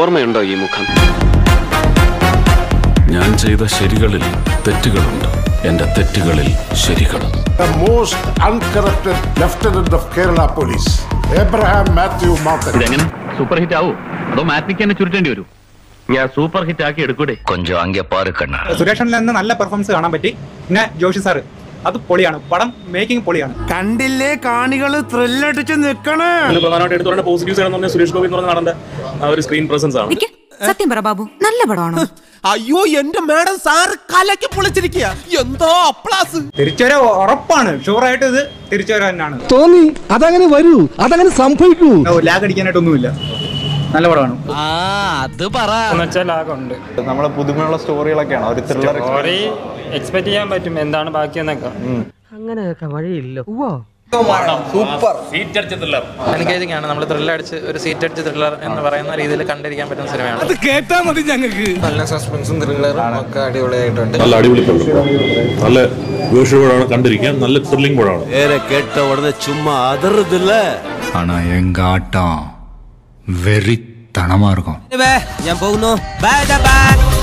ഓർമ്മയുണ്ടോ ഈ മുഖം ഞാൻ ചെയ്ത ശരികളിൽ തെറ്റുകളുണ്ട് എന്റെ തെറ്റുകളിൽ ശരികളും The most uncorrupted lieutenant of Kerala Police, Abraham Matthew Martin. ഇതെങ്ങനെ സൂപ്പർ ഹിറ്റ് ആവൂ അതോ മാറ്റിക്ക് തന്നെ ചുരുട്ടേണ്ടി വരും ഞാൻ സൂപ്പർ ഹിറ്റ് ആക്കി എടുക്കൂടെ കൊഞ്ചം അங்கே പാரு കണ്ണ സുരേഷിൽ നിന്ന് നല്ല പെർഫോമൻസ് കാണാൻ പറ്റി പിന്നെ ജോഷി സാറ് അത് പൊളിയാണ് പടം മേക്കിംഗ് പൊളിയാണ് കണ്ടില്ലേ കാണികള് ത്രില്ലടിച്ച് നിക്കണേ പ്രധാനമായിട്ട് എടുത്തു പറയുന്ന പോസിറ്റീവ്സ് എന്ന് പറഞ്ഞാൽ സുരേഷ് ഗോപി എന്ന് പറഞ്ഞ നടന്റെ ആ ഒരു സ്ക്രീൻ പ്രസൻസ് ആണ് നിക്ക്. സത്യം പറ ബാബു നല്ല പടമാണോ അയ്യോ എന്റെ മാഡം സാറ് കലക്കി പൊളിച്ചിരിക്കുക എന്തോ അപ്ലാസ് തിരിച്ചുവരവ് ഉറപ്പാണ് ഷുവറായിട്ട് ഇത് തിരിച്ചുവരവ് തന്നെയാണ് തോന്നി അതങ്ങനെ വരൂ അതങ്ങനെ സംഭവിക്കൂ ലാഗ് അടിക്കാനായിട്ടൊന്നുമില്ല നല്ല പടമാണ് ആ അത് പറ നമ്മളെ പുതുമയുള്ള സ്റ്റോറികളൊക്കെയാണ് ഒരു ത്രില്ലർ എക്സ്പെക്ട് ചെയ്യാൻ പറ്റും എന്താണ് ബാക്കിയെന്നൊക്കെ എൻഗേജിംഗ് ആണ് നമ്മൾ ത്രില്ലർ അടിച്ച് ഒരു സീറ്റ് അടിച്ച് ത്രില്ലർ എന്ന് പറയുന്ന രീതിയിൽ കണ്ടിരിക്കാൻ പറ്റുന്ന സിനിമയാണ് അത് കേട്ടാ മതി ഞങ്ങൾക്ക് നല്ല സസ്പെൻസും ത്രില്ലറും ഒക്കെ അടിപൊളിയായിട്ടുണ്ട് നല്ല അടിപൊളി പടം നല്ല വേഷമാണ് കണ്ടിരിക്കാൻ നല്ല ത്രില്ലിംഗ് പടമാണ് പേരെ കേട്ട ഉടനെ ചുമ്മാ അതറുതില്ല ஆனா எங்க ஆட்டம் வெறித்தனமா இருக்கும் ഞാൻ പോകുന്നു ബൈ ബൈ